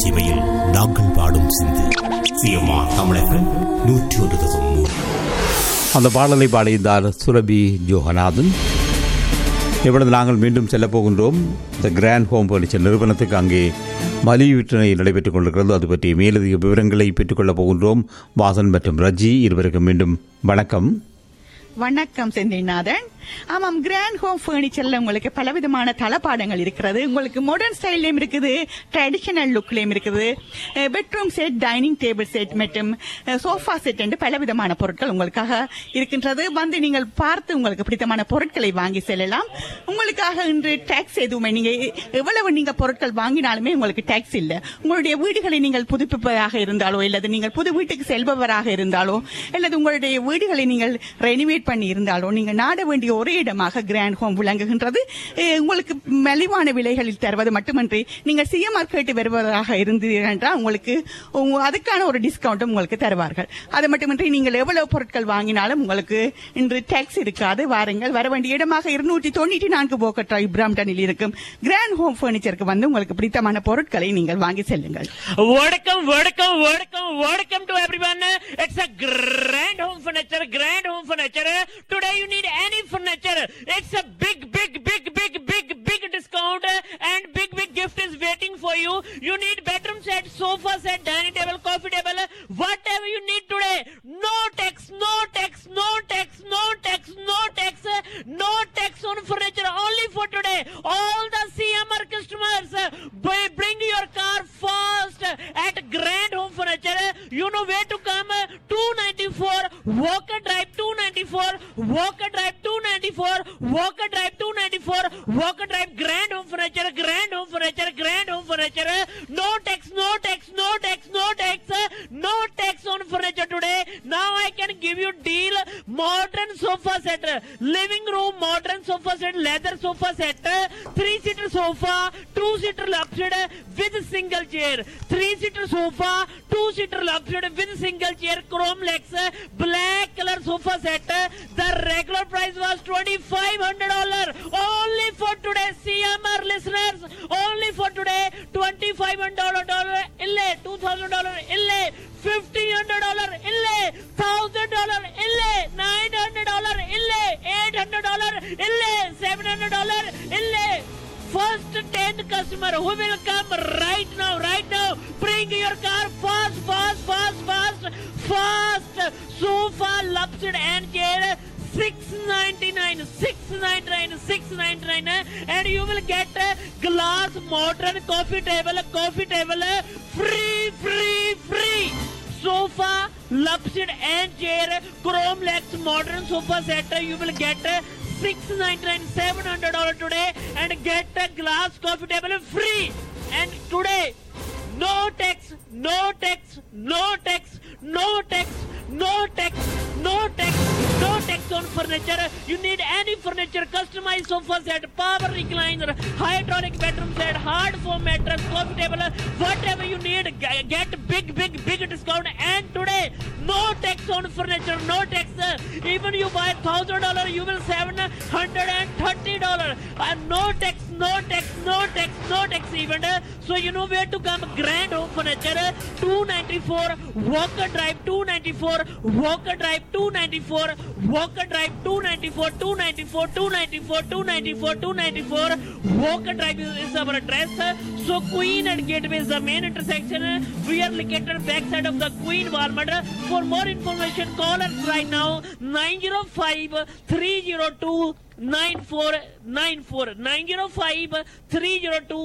சேவையில் நாங்கள் பாடும் சிந்து சிஎம்ஆர் தமிழகம் நூற்றி ஒரு தசம் மூன்று அந்த பாடலை பாடியிருந்தார் சுரபி ஜோகநாதன் இப்பொழுது நாங்கள் மீண்டும் செல்லப் போகின்றோம் இந்த கிராண்ட் ஹோம் பர்னிச்சர் நிறுவனத்துக்கு அங்கே மலிவு விற்பனை நடைபெற்றுக் கொண்டிருக்கிறது அது பற்றிய மேலதிக விவரங்களை பெற்றுக்கொள்ளப் போகின்றோம் வாசன் மற்றும் ரஜி இருவருக்கும் மீண்டும் வணக்கம் வணக்கம் செந்தில்நாதன் ஆமாம் கிராண்ட் ஹோம் ஃபர்னிச்சர்ல உங்களுக்கு பலவிதமான தளபாடங்கள் இருக்கிறது உங்களுக்கு மாடர்ன் ஸ்டைல்லையும் இருக்குது ட்ரெடிஷனல் லுக்லயும் இருக்குது bedroom set dining table set மற்றும் சோஃபா செட் என்று பலவிதமான பொருட்கள் உங்களுக்காக இருக்கின்றது வந்து நீங்கள் பார்த்து உங்களுக்கு பிடித்தமான பொருட்களை வாங்கி செல்லலாம் உங்களுக்காக இன்று டாக்ஸ் எதுவுமே நீங்க எவ்வளவு நீங்க பொருட்கள் வாங்கினாலுமே உங்களுக்கு டாக்ஸ் இல்ல உங்களுடைய வீடுகளை நீங்கள் புதுப்பிப்பதாக இருந்தாலோ அல்லது நீங்கள் புது வீட்டுக்கு செல்பவராக இருந்தாலோ அல்லது உங்களுடைய வீடுகளை நீங்கள் ரெனிவேட் பண்ணி இருந்தாலோ நீங்க நாட வேண்டிய ஒரே இடமாக கிராண்ட் ஹோம் விளங்குகின்றது அஹ் உங்களுக்கு மலிவான விலைகளில் தருவது மட்டுமன்றி நீங்கள் சிஎம்ஆர் கேட்டு வருவதாக இருந்தீர்கள் என்றால் உங்களுக்கு உங்க- அதுக்கான ஒரு டிஸ்கவுண்ட்டும் உங்களுக்கு தருவார்கள் அது மட்டுமின்றி நீங்கள் எவ்வளவு பொருட்கள் வாங்கினாலும் உங்களுக்கு இன்று டாக்ஸ் இருக்காது வாருங்கள் வர வேண்டிய இடமாக இருநூற்றி தொண்ணூற்றி நான்கு போக்கட் டிரைவ் பிராம்டனில் இருக்கும் கிராண்ட் ஹோம் பர்னிச்சருக்கு வந்து உங்களுக்கு பிடித்தமான பொருட்களை நீங்கள் வாங்கி செல்லுங்கள் Welcome, welcome, welcome, welcome to everyone. It's a grand home furniture, grand home furniture. Today you need any furniture. It's a big, big, big, big, big, big discount and big, big gift is waiting for you. You need bedroom set, sofa set, dining table, coffee table, whatever you need today. No tax, no tax, no tax, no tax, no tax, no tax on furniture only for today. All the CMR customers, uh, b- bring your car fast at Grand Home Furniture. You know where to come. 294 Walker Drive 294 Walker Drive 294 Walker Drive 294 Walker Drive Grand Home Furniture Grand Home Furniture Grand Home Furniture. No tax, no tax, no tax, no tax, no tax on furniture today. Now I can give you deal modern sofa set, living room modern sofa set, leather sofa set, three seater sofa, two seater luxury with single chair, three seater sofa, two seater luxury with single chair, chrome legs, black color sofa set. The regular price was twenty five hundred dollar only for today. CMR listeners, only for today, twenty five hundred dollar ille, two thousand dollar ille, fifteen hundred dollar ille, thousand dollar ille, nine hundred dollar ille, eight hundred dollar ille, seven hundred dollar ille. First 10 customer who will come right now, right now. Bring your car fast, fast, fast, fast, fast. Sofa, luxury and chair. 699 699 699 and you will get a glass modern coffee table coffee table free free free sofa, luxury and chair, chrome legs, modern sofa set. You will get six ninety nine, seven hundred dollar today, and get a glass coffee table free. And today, no tax, no tax, no tax, no tax, no tax, no tax, no tax on furniture. You need any furniture, customized sofa set, power recliner, hydraulic bedroom set, hard foam mattress, coffee table, whatever you need, g- get big, big, big discount. And today, no tax on furniture, no tax. Even you buy thousand dollar, you will seven hundred and thirty dollar. And no tax, no tax, no tax, no tax even. So you know where to come. Grand Home Furniture, 294 Walker Drive, 294 Walker Drive, 294 Walker Drive, 294, 294, 294, 294, 294. Walker Drive is is our address. So Queen and Gateway is the main intersection. We are located backside of the Queen Walmart. For more information, call us right now 905 302 9494 905 302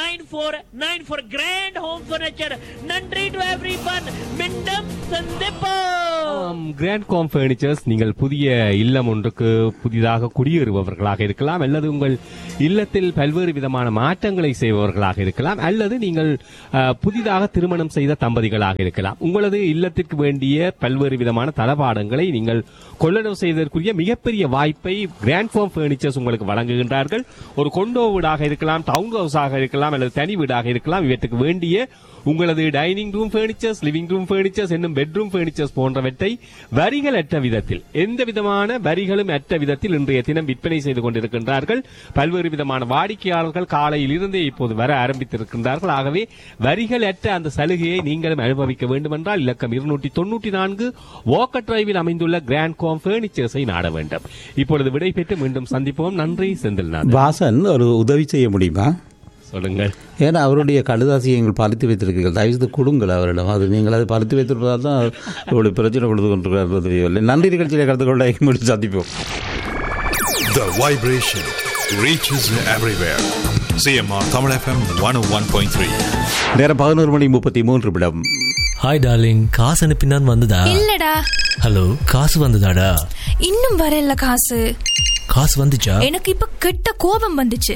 9494 Grand Home Furniture. Nandri to everyone. Mindam Sandipo. ஆம், Grand Com Furnitures நீங்கள் புதிய இல்லம் ஒன்றுக்கு புதிதாக குடியேறுபவர்களாக இருக்கலாம் அல்லது உங்கள் இல்லத்தில் பல்வேறு விதமான மாற்றங்களை செய்பவர்களாக இருக்கலாம் அல்லது நீங்கள் அஹ், புதிதாக திருமணம் செய்த தம்பதிகளாக இருக்கலாம் உங்களது இல்லத்திற்கு வேண்டிய பல்வேறு விதமான தளபாடங்களை நீங்கள் கொள்ளளவு செய்வதற்குரிய மிகப்பெரிய வாய்ப்பை கிராண்ட் ஹோம் ஃபர்னிச்சர்ஸ் உங்களுக்கு வழங்குகின்றார்கள் ஒரு கொண்டோ வீடாக இருக்கலாம் டவுன் ஹவுஸாக இருக்கலாம் அல்லது தனி வீடாக இருக்கலாம் இவற்றுக்கு வேண்டிய உங்களது dining room furnitures living room furnitures என்னும் பெட்ரூம் ஃபர்னிச்சர்ஸ் போன்றவற்றை வரிகள் அற்ற விதத்தில் எந்த விதமான வரிகளும் அற்ற விதத்தில் இன்றைய தினம் விற்பனை செய்து கொண்டிருக்கின்றார்கள் பல்வேறு விதமான வாடிக்கையாளர்கள் காலையில் இருந்தே இப்போது வர ஆரம்பித்திருக்கின்றார்கள் ஆகவே வரிகள் அற்ற அந்த சலுகையை நீங்களும் அனுபவிக்க வேண்டுமென்றால் இலக்கம் இருநூற்றி தொன்னூற்றி நான்கு வாக்கர் டிரைவில் அமைந்துள்ள கிராண்ட் கோம் பர்னிச்சர்ஸை நாட வேண்டும் இப்பொழுது விடை பெற்று மீண்டும் சந்திப்போம் நன்றி செந்தில்நாத் வாசன் ஒரு உதவி செய்ய முடியுமா சொல்லுங்கள் ஏன்னா அவருடைய கடுதாசியை எங்கள் பறித்து வைத்திருக்கீர்கள் தயவுசெய்து கொடுங்கள் அவரிடம் அது நீங்கள் அதை பறித்து வைத்திருப்பதால் தான் இவ்வளவு பிரச்சனை கொடுத்து கொண்டிருக்கிறார் தெரியவில்லை நன்றி நிகழ்ச்சியில் கலந்து கொள்ள மீண்டும் சந்திப்போம் The vibration reaches everywhere. CMR Tamil FM 101.3. நேரம் பதினோரு மணி முப்பத்தி மூன்று நிமிடம் ஹாய் டார்லிங் காசு அனுப்பினான் வந்ததா இல்லடா ஹலோ காசு வந்ததாடா இன்னும் வரல காசு காசு வந்துச்சா எனக்கு இப்ப கெட்ட கோபம் வந்துச்சு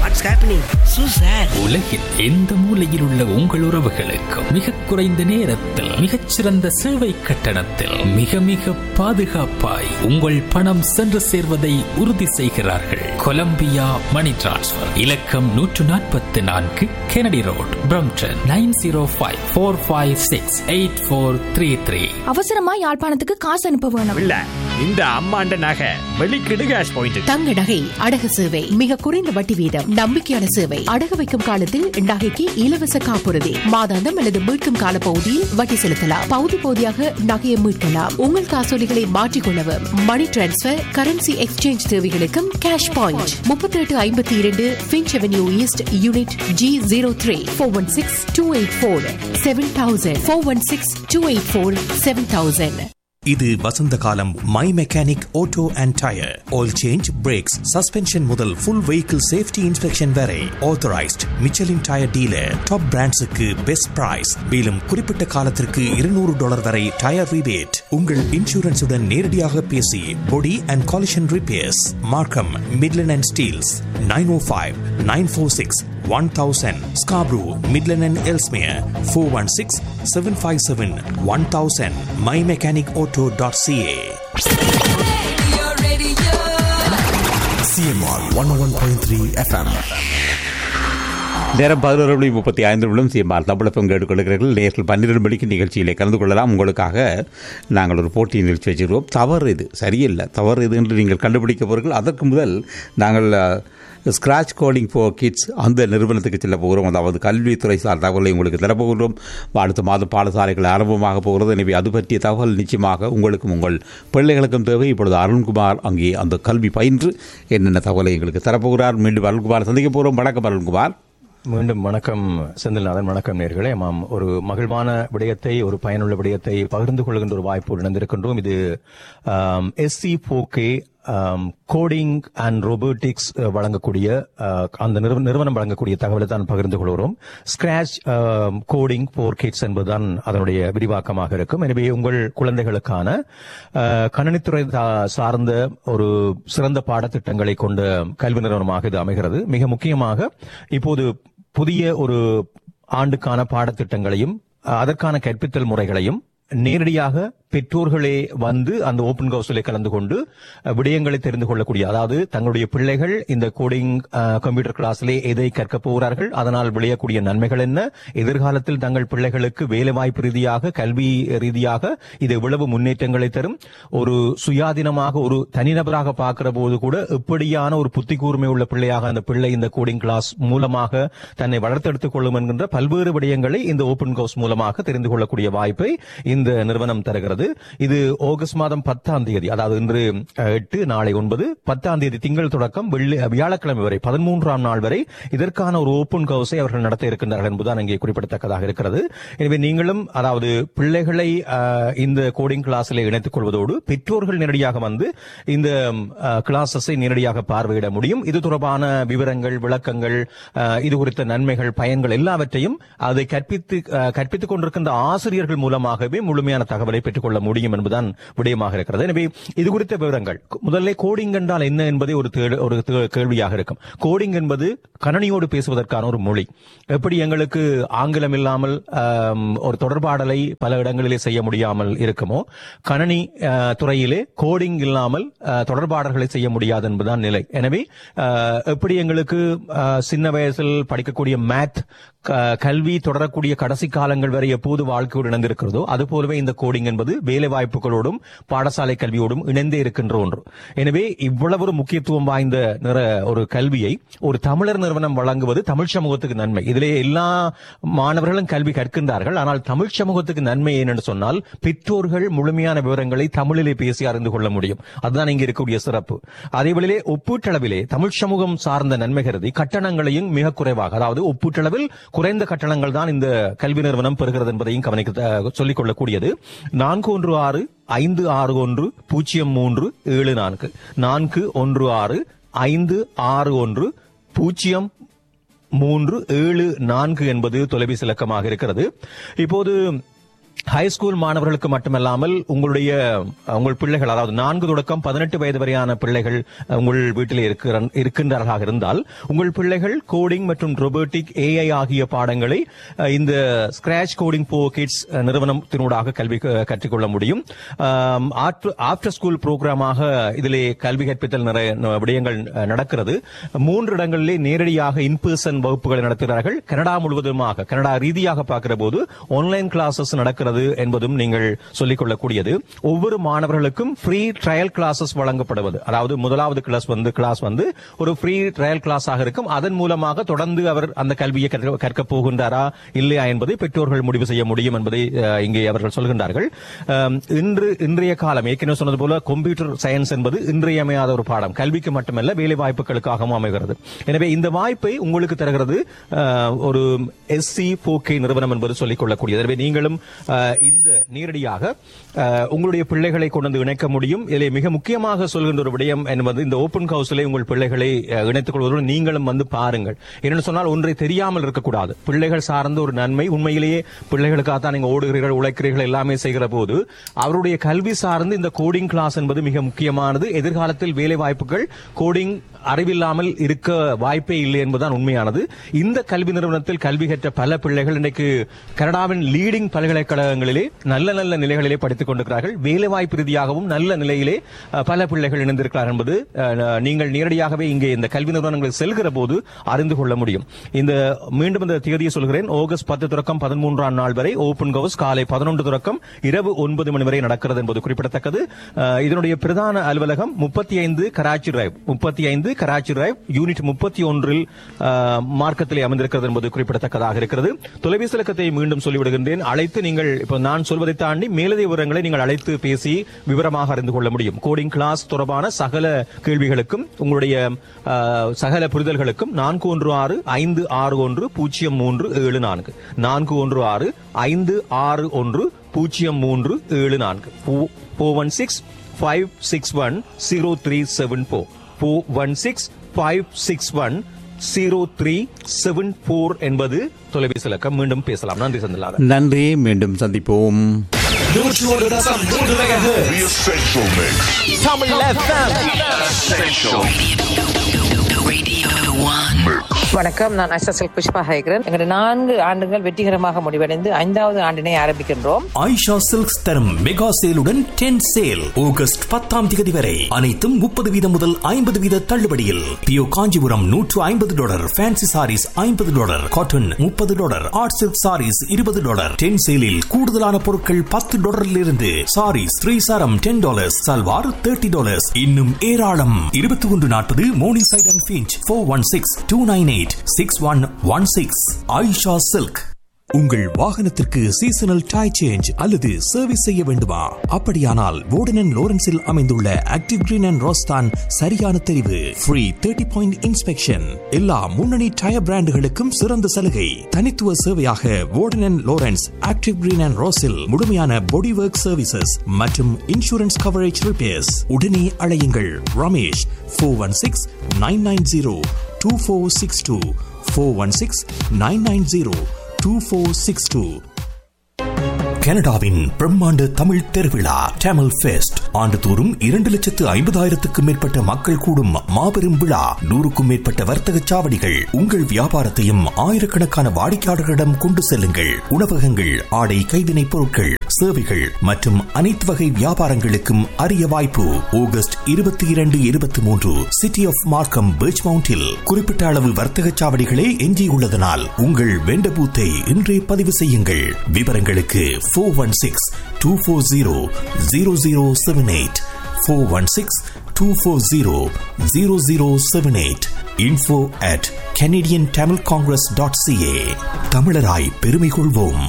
உலகில் எந்த மூலையில் உள்ள உங்கள் உறவுகளுக்கும் மிக குறைந்த நேரத்தில் மிகச்சிறந்த சேவை கட்டணத்தில் மிக மிக பாதுகாப்பாய் உங்கள் பணம் சென்று சேர்வதை உறுதி செய்கிறார்கள் கொலம்பியா மணி டிரான்ஸ்ஃபர் இலக்கம் நூற்று நாற்பத்தி நான்கு Kennedy Road Brampton nine zero five four five six eight four three three அவசரமா யாழ்ப்பாணத்துக்கு காசு அனுப்ப வேணும் இல்ல இந்த அம்மாண்ட நகை வெளிக்கிடு கேஷ் பாயிண்ட் தங்க நகை அடகு சேவை மிக குறைந்த வட்டி வீதம் நம்பிக்கையான சேவை அடகு வைக்கும் காலத்தில் நகைக்கு இலவச காப்புறுதி மாதாந்தம் அல்லது மீட்கும் கால பகுதியில் வட்டி செலுத்தலாம் பகுதி பகுதியாக நகையை மீட்கலாம் உங்கள் காசோலிகளை மாற்றிக்கொள்ளவும் மணி டிரான்ஸ்பர் கரன்சி எக்ஸ்சேஞ்ச் தேவைகளுக்கும் கேஷ் பாயிண்ட் முப்பத்தி எட்டு ஐம்பத்தி இரண்டு Finch Avenue East unit G zero three four one six two eight four seven thousand four one six two eight four seven thousand இது வசந்த காலம் my mechanic auto and tyre oil change brakes suspension முதல் full vehicle safety inspection வரை authorised Michelin tyre dealer top பிராண்ட்ஸுக்கு best price மேலும் குறிப்பிட்ட காலத்திற்கு இருநூறு டாலர் வரை டயர் ரிபேட் உங்கள் இன்சூரன்ஸுடன் நேரடியாக பேசி body and collision repairs Markham Midland and Steeles nine O five nine four six one thousand Scarborough Midland and Ellesmere four one six seven five seven one thousand my mechanic auto dot CA CMR one one point three FM நேரம் பதினோரு மணி முப்பத்தி ஐந்து நிமிடம் CMR தமிழகம் கேட்டுக்கொள்கிறீர்கள் நேரில் பன்னிரண்டு மணிக்கு நிகழ்ச்சியிலே கலந்து கொள்ளலாம் உங்களுக்காக நாங்கள் ஒரு போட்டி நிகழ்ச்சி வச்சிருக்கோம் தவறு இது சரியில்லை தவறு இது என்று நீங்கள் கண்டுபிடிக்க போகிறீர்கள் அதற்கு முதல் நாங்கள் ஸ்கிராச் கோடிங் ஃபார் கிட்ஸ் அந்த நிறுவனத்துக்கு செல்ல போகிறோம் அதாவது கல்வித்துறை சார் தகவலை உங்களுக்கு தரப்போகிறோம் அடுத்த மாதம் பாடசாலைகள் ஆரம்பமாக போகிறது எனவே அது பற்றிய தகவல் நிச்சயமாக உங்களுக்கும் உங்கள் பிள்ளைகளுக்கும் தேவை இப்பொழுது அருண்குமார் அங்கே அந்த கல்வி பயின்று என்னென்ன தகவலை எங்களுக்கு தரப்போகிறார் மீண்டும் அருண்குமார் சந்திக்க போகிறோம் வணக்கம் அருண்குமார் மீண்டும் வணக்கம் செந்தில்நாதன் வணக்கம் நேர்களே ஆமாம் ஒரு மகிழ்வான விடயத்தை ஒரு பயனுள்ள விடயத்தை பகிர்ந்து கொள்கின்ற ஒரு வாய்ப்பு இணைந்திருக்கின்றோம் இது எஸ்சி போகே கோடிங் அண்ட் ரோபோட்டிக்ஸ் வழங்கக்கூடிய அஹ், அந்த நிறுவ- நிறுவனம் வழங்கக்கூடிய தகவலை தான் பகிர்ந்து கொள்கிறோம் ஸ்கிராச் கோடிங் போர் கிட்ஸ் என்பதுதான் அதனுடைய விரிவாக்கமாக இருக்கும் எனவே உங்கள் குழந்தைகளுக்கான அஹ், கணினித்துறை சா- சார்ந்த ஒரு சிறந்த பாடத்திட்டங்களை கொண்ட கல்வி நிறுவனமாக இது அமைகிறது மிக முக்கியமாக இப்போது புதிய ஒரு ஆண்டுக்கான பாடத்திட்டங்களையும் அஹ், அதற்கான கற்பித்தல் முறைகளையும் நேரடியாக பெற்றோர்களே வந்து அந்த ஓபன் கவுன்சிலை கலந்து கொண்டு அஹ், விடயங்களை தெரிந்து கொள்ளக்கூடிய அதாவது தங்களுடைய பிள்ளைகள் இந்த கோடிங் கம்ப்யூட்டர் கிளாஸிலே எதை கற்க போகிறார்கள் அதனால் விளையக்கூடிய நன்மைகள் என்ன எதிர்காலத்தில் தங்கள் பிள்ளைகளுக்கு வேலை வாய்ப்பு ரீதியாக கல்வி ரீதியாக இது எவ்வளவு முன்னேற்றங்களை தரும் ஒரு சுயாதீனமாக ஒரு தனிநபராக பார்க்கிற போது கூட எப்படியான ஒரு புத்தி கூர்மை உள்ள பிள்ளையாக அந்த பிள்ளை இந்த கோடிங் கிளாஸ் மூலமாக தன்னை வளர்த்தெடுத்துக் கொள்ளும் என்கின்ற பல்வேறு விடயங்களை இந்த ஓபன் கவுஸ் மூலமாக தெரிந்து கொள்ளக்கூடிய வாய்ப்பை இந்த நிறுவனம் தருகிறது இது ஆகஸ்ட் மாதம் பத்தாம் தேதி அதாவது இன்று அஹ், எட்டு நாளை ஒன்பது பத்தாம் தேதி திங்கள் தொடக்கம் வெள்ளி வியாழக்கிழமை வரை பதிமூன்றாம் நாள் வரை இதற்கான ஒரு ஓபன் கவுஸை அவர்கள் நடத்த இருக்கின்றார்கள் என்பதுதான் இங்கே குறிப்பிடத்தக்கதாக இருக்கிறது எனவே நீங்களும் அதாவது பிள்ளைகளை அஹ், இந்த கோடிங் கிளாஸில் இணைத்துக் கொள்வதோடு பெற்றோர்கள் நேரடியாக வந்து இந்த கிளாஸஸை நேரடியாக பார்வையிட முடியும் இது தொடர்பான விவரங்கள் விளக்கங்கள் அஹ், இது குறித்த நன்மைகள் பயன்கள் எல்லாவற்றையும் அதை கற்பித்து அஹ், கற்பித்துக் கொண்டிருக்கின்ற ஆசிரியர்கள் மூலமாகவே முழுமையான தகவலை பெற்றுக்கொள்ள முடியும் என்பதுதான் விடயமாக இருக்கிறது எனவே இது குறித்த விவரங்கள் முதல்ல கோடிங் என்றால் என்ன என்பதே ஒரு தே- ஒரு தே- கேள்வியாக இருக்கும் கோடிங் என்பது கணனியோடு பேசுவதற்கான ஒரு மொழி எப்படி எங்களுக்கு ஆங்கிலம் இல்லாமல் ஆம், ஒரு தொடர்பாடலை பல இடங்களிலே செய்ய முடியாமல் இருக்குமோ கணனி ஆ, துறையிலே கோடிங் இல்லாமல் ஆ, தொடர்பாடல்களை செய்ய முடியாது என்பதுதான் நிலை எனவே ஆ, எப்படி எங்களுக்கு ஆ, சின்ன வயசில் படிக்கக்கூடிய மேத் கல்வி தொடரக்கூடிய கடைசி காலங்கள் வரை எப்போது வாழ்க்கையோடு இணைந்திருக்கிறதோ அது போலவே இந்த கோடிங் என்பது வேலை வாய்ப்புகளோடும் பாடசாலை கல்வியோடும் இணைந்தே இருக்கின்ற ஒன்று எனவே இவ்வளவு ஒரு முக்கியத்துவம் வாய்ந்த நிற ஒரு கல்வியை ஒரு தமிழர் நிறுவனம் வழங்குவது தமிழ் சமூகத்துக்கு நன்மை இதிலே எல்லா மாணவர்களும் கல்வி கற்கின்றார்கள் ஆனால் தமிழ் சமூகத்துக்கு நன்மை ஏனென்று சொன்னால் பெற்றோர்கள் முழுமையான விவரங்களை தமிழிலே பேசி அறிந்து கொள்ள முடியும் அதுதான் இங்க இருக்கக்கூடிய சிறப்பு அதேவேளையிலே ஒப்பீட்டளவிலே தமிழ் சமூகம் சார்ந்த நன்மை கருதி கட்டணங்களையும் மிக குறைவாக அதாவது ஒப்பீட்டளவில் குறைந்த கட்டணங்கள் தான் இந்த கல்வி நிறுவனம் பெறுகிறது என்பதையும் கவனிக்க அஹ், சொல்லிக் கொள்ளக்கூடியது நான்கு ஒன்று ஆறு ஐந்து ஆறு ஒன்று பூஜ்ஜியம் மூன்று ஏழு நான்கு நான்கு ஒன்று ஆறு ஐந்து ஆறு ஒன்று பூஜ்ஜியம் மூன்று ஏழு நான்கு என்பது தொலைபேசி இலக்கமாக இருக்கிறது இப்போது ஹை ஸ்கூல் மாணவர்களுக்கு மட்டுமல்லாமல் உங்களுடைய உங்கள் பிள்ளைகள் அதாவது நான்கு தொடக்கம் பதினெட்டு வயது வரையான பிள்ளைகள் உங்கள் வீட்டில் இருக்கிற இருக்கின்றார்களாக இருந்தால் உங்கள் பிள்ளைகள் கோடிங் மற்றும் ரொபோட்டிக் ஏஐ ஆகிய பாடங்களை அஹ், இந்த ஸ்கிராச் கோடிங் போ கிட்ஸ் நிறுவனத்தினூடாக கல்வி க- கற்றுக்கொள்ள முடியும் ஆஃப்டர் ஸ்கூல் புரோகிராமாக இதிலே கல்வி கற்பித்தல் நிறைய ந- விடயங்கள் அஹ், நடக்கிறது மூன்று இடங்களிலே நேரடியாக இன் பர்சன் வகுப்புகளை நடத்துகிறார்கள் கனடா முழுவதுமாக கனடா ரீதியாக பார்க்கிற போது ஆன்லைன் கிளாஸஸ் நடக்கிறது என்பதும் நீங்கள் சொல்லிக் கொள்ளக்கூடியது ஒவ்வொரு மாணவர்களுக்கும் ஃப்ரீ ட்ரையல் கிளாஸஸ் வழங்கப்படுவது அதாவது முதலாவது கிளாஸ் வந்து கிளாஸ் வந்து ஒரு ஃப்ரீ ட்ரையல் கிளாஸாக இருக்கும் அதன் மூலமாக தொடர்ந்து அவர் அந்த கல்வியை கற்க- கற்கப் போகின்றாரா இல்லையா என்பதை பெற்றோர்கள் முடிவு செய்ய முடியும் என்பதை அஹ், இங்கே அவர்கள் சொல்கின்றார்கள் அம், இன்று இன்றைய காலம் ஏற்கனவே சொன்னது போல கம்ப்யூட்டர் சயின்ஸ் என்பது இன்றியமையாத ஒரு பாடம் கல்விக்கு மட்டுமல்ல வேலை வாய்ப்புகளுக்காகவும் அமைகிறது எனவே இந்த வாய்ப்பை உங்களுக்கு தருகிறது அஹ், ஒரு எஸ்சி போகே நிறுவனம் என்பது சொல்லிக் கொள்ளக்கூடியது எனவே நீங்களும் அஹ், இந்த நேரடியாக அஹ், உங்களுடைய பிள்ளைகளை கொண்டு வந்து இணைக்க முடியும் இதிலே மிக முக்கியமாக சொல்கின்ற ஒரு விடயம் என்பது இந்த ஓபன் ஹவுஸிலே உங்கள் பிள்ளைகளை அஹ், இணைத்துக் கொள்வதோடு நீங்களும் வந்து பாருங்கள் என்னென்னு சொன்னால் ஒன்றை தெரியாமல் இருக்கக்கூடாது பிள்ளைகள் சார்ந்த ஒரு நன்மை உண்மையிலேயே பிள்ளைகளுக்காக தான் நீங்க ஓடுகிறீர்கள் உழைக்கிறீர்கள் எல்லாமே செய்கிற போது அவருடைய கல்வி சார்ந்து இந்த கோடிங் கிளாஸ் என்பது மிக முக்கியமானது எதிர்காலத்தில் வேலை வாய்ப்புகள் கோடிங் அறிவில்லாமல் இருக்க வாய்ப்பே இல்லை என்பதுதான் உண்மையானது இந்த கல்வி நிறுவனத்தில் கல்வி கற்ற பல பிள்ளைகள் இன்றைக்கு கனடாவின் லீடிங் பல்கலைக்கழகங்களிலே நல்ல நல்ல நிலைகளிலே படித்துக் கொண்டிருக்கிறார்கள் வேலை வாய்ப்பு ரீதியாகவும் நல்ல நிலையிலே அஹ், பல பிள்ளைகள் இணைந்திருக்கிறார்கள் என்பது அஹ், நீங்கள் நேரடியாகவே இங்கே இந்த கல்வி நிறுவனங்களுக்கு செல்கிற போது அறிந்து கொள்ள முடியும் இந்த மீண்டும் இந்த தேதியை சொல்கிறேன் ஆகஸ்ட் பத்து தொடக்கம் பதிமூன்றாம் நாள் வரை ஓபன் ஹவுஸ் காலை பதினொன்று தொடக்கம் இரவு ஒன்பது மணி வரை நடக்கிறது என்பது குறிப்பிடத்தக்கது அஹ், இதனுடைய பிரதான அலுவலகம் முப்பத்தி ஐந்து கராச்சி டிரைவ் முப்பத்தி ஐந்து கராச்சி டிரைவ் யூனிட் முப்பத்தி ஒன்றில் அஹ், மார்க்கத்திலே அமைந்திருக்கிறது என்பது குறிப்பிடத்தக்கதாக இருக்கிறது தொலைபேசி இலக்கத்தை மீண்டும் சொல்லிவிடுகின்றேன் அழைத்து நீங்கள் இப்போ நான் சொல்வதை தாண்டி மேலதிக விவரங்களை நீங்கள் அழைத்து பேசி விவரமாக அறிந்து கொள்ள முடியும் கோடிங் கிளாஸ் தொடர்பான சகல கேள்விகளுக்கும் உங்களுடைய அஹ், சகல புரிதல்களுக்கும் நான்கு ஒன்று ஆறு ஐந்து ஆறு ஒன்று பூஜ்ஜியம் மூன்று ஏழு நான்கு நான்கு ஒன்று ஆறு ஐந்து ஆறு ஒன்று பூஜ்ஜியம் மூன்று ஏழு நான்கு four one six five six one zero three seven four four one six five six one zero three seven four என்பது தொலைபேசி இலக்கம் மீண்டும் பேசலாம் நன்றி சந்திலாத நன்றி மீண்டும் சந்திப்போம் வணக்கம் நான் எஸ்எஸ்எல் புஷ்பா ஹேகரன் எங்களுடைய நான்கு ஆண்டுகள் வெற்றிகரமாக முடிவடைந்து ஐந்தாவது ஆண்டினை ஆரம்பிக்கின்றோம் ஆயிஷா சில்க்ஸ் தரும் மெகா சேலுடன் டென் சேல் ஆகஸ்ட் பத்தாம் தேதி வரை அனைத்தும் முப்பது வீதம் முதல் ஐம்பது வீத தள்ளுபடியில் பியோ காஞ்சிபுரம் நூற்று ஐம்பது டாலர் ஃபேன்சி சாரீஸ் ஐம்பது டாலர் காட்டன் முப்பது டாலர் ஆர்ட் சில்க் சாரீஸ் இருபது டாலர் டென் சேலில் கூடுதலான பொருட்கள் பத்து டாலரில் இருந்து சாரீஸ் த்ரீ சாரம் ten dollars salwar thirty dollars இன்னும் ஏராளம் இருபத்தி ஒன்று நாற்பது Morningside and Finch four one six two nine eight six one one six Ayesha silk உங்கள் வாகனத்திற்கு சீசனல் டை சேஞ்ச் அல்லது சர்வீஸ் செய்ய வேண்டுமா அப்படியானால் வோர்டன் லோரன்ஸில் அமைந்துள்ள ஆக்டிவ் கிரீன் அண்ட் ரோஸ்தான் சரியான தெரிவு ஃப்ரீ தேர்ட்டி பாயிண்ட் இன்ஸ்பெக்ஷன் எல்லா முன்னணி டயர் பிராண்டுகளுக்கும் சிறந்த சலுகை தனித்துவ சேவையாக Warden Lawrence active green and ரோஸில் முழுமையான பாடி ஒர்க் சர்வீசஸ் மற்றும் இன்சூரன்ஸ் கவரேஜ் ரிப்பேர்ஸ் உடனே அழையுங்கள் Ramesh four one six nine nine zero two four six two four one six nine nine zero 2462 கனடாவின் பிரம்மாண்ட தமிழ் திருவிழா டேமல் ஃபெஸ்ட் ஆண்டுதோறும் இரண்டு லட்சத்து ஐம்பதாயிரத்துக்கும் மேற்பட்ட மக்கள் கூடும் மாபெரும் விழா நூறுக்கும் மேற்பட்ட வர்த்தக சாவடிகள் உங்கள் வியாபாரத்தையும் ஆயிரக்கணக்கான வாடிக்கையாளர்களிடம் கொண்டு செல்லுங்கள் உணவகங்கள் ஆடை கைவினைப் பொருட்கள் சேவைகள் மற்றும் அனைத்து வகை வியாபாரங்களுக்கும் அரிய வாய்ப்பு ஆகஸ்ட் இருபத்தி இரண்டு இருபத்தி மூன்று சிட்டி ஆஃப் மார்க்கம் பீச் மவுண்டில் குறிப்பிட்ட அளவு வர்த்தக சாவடிகளே எஞ்சியுள்ளதனால் உங்கள் வெண்ட பூத்தை இன்றே பதிவு செய்யுங்கள் விவரங்களுக்கு four one six two four zero zero zero seven eight four one six two four zero zero zero seven eight info at Canadian Tamil Congress dot CA தமிழராய் பெருமை கொள்வோம்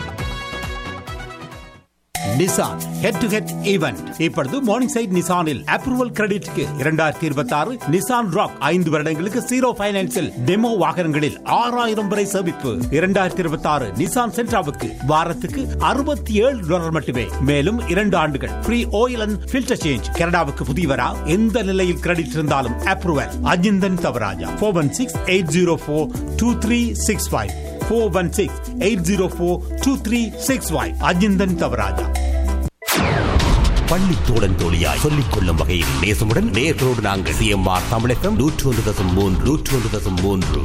Nissan head to head event இப்பொழுது Morningside நிசானில் approval கிரெடிட்க்கு இரண்டாயிரத்தி இருபத்தி ஆறு Nissan rock ஐந்து வருடங்களுக்கு ஜீரோ பைனான்சில் டெமோ வாகனங்களில் ஆறாயிரம் வரை சேமிப்பு இரண்டாயிரத்தி இருபத்தி ஆறு நிசான் சென்ட்ராவுக்கு வாரத்துக்கு அறுபத்தி ஏழு டாலர் மட்டுமே மேலும் இரண்டு ஆண்டுகள் free oil and filter change கனடாவுக்கு புதியவரா எந்த நிலையில் கிரெடிட் இருந்தாலும் approval Ajinthan Thavarajah four one six eight zero four two three six five four one six eight zero four two three six five Ajinthan Thavarajah பள்ளி தோழன் தோழியாய் சொல்லிக் கொள்ளும் வகையில் நேசமுடன் நேர்களோடு நாங்கள் சிஎம்ஆர் தமிழகம் நூற்று ஒன்று தசம் மூன்று நூற்று ஒன்று தசம் மூன்று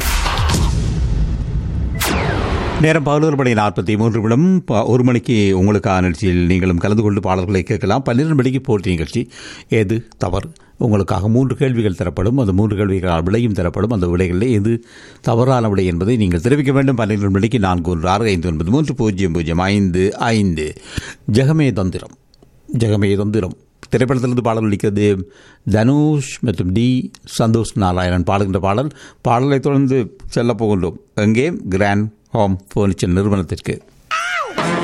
நேரம் பதினோரு மணி நாற்பத்தி மூன்று நிமிடம் ப- ஒரு மணிக்கு உங்களுக்கான நிகழ்ச்சியில் நீங்களும் கலந்து கொண்டு பாடல்களை கேட்கலாம் பன்னிரண்டு மணிக்கு போட்டி நிகழ்ச்சி எது தவறு உங்களுக்காக மூன்று கேள்விகள் தரப்படும் அந்த மூன்று கேள்விகள் விடையும் தரப்படும் அந்த விடைகளில் எது தவறான விடை என்பதை நீங்கள் தெரிவிக்க வேண்டும் பன்னிரண்டு மணிக்கு நான்கு ஒன்று ஆறு ஐந்து ஒன்பது மூன்று பூஜ்ஜியம் பூஜ்ஜியம் ஐந்து ஐந்து ஜெகமே தந்திரம் ஜெகமே தந்திரம் திரைப்படத்திலிருந்து பாடல் அளிக்கிறது தனுஷ் மற்றும் டி சந்தோஷ் நாராயணன் பாடுகின்ற பாடல் பாடலை தொடர்ந்து செல்லப் போகின்றோம் எங்கே கிராண்ட் ஹோம் ஃபர்னிச்சர் நிறுவனத்திற்கு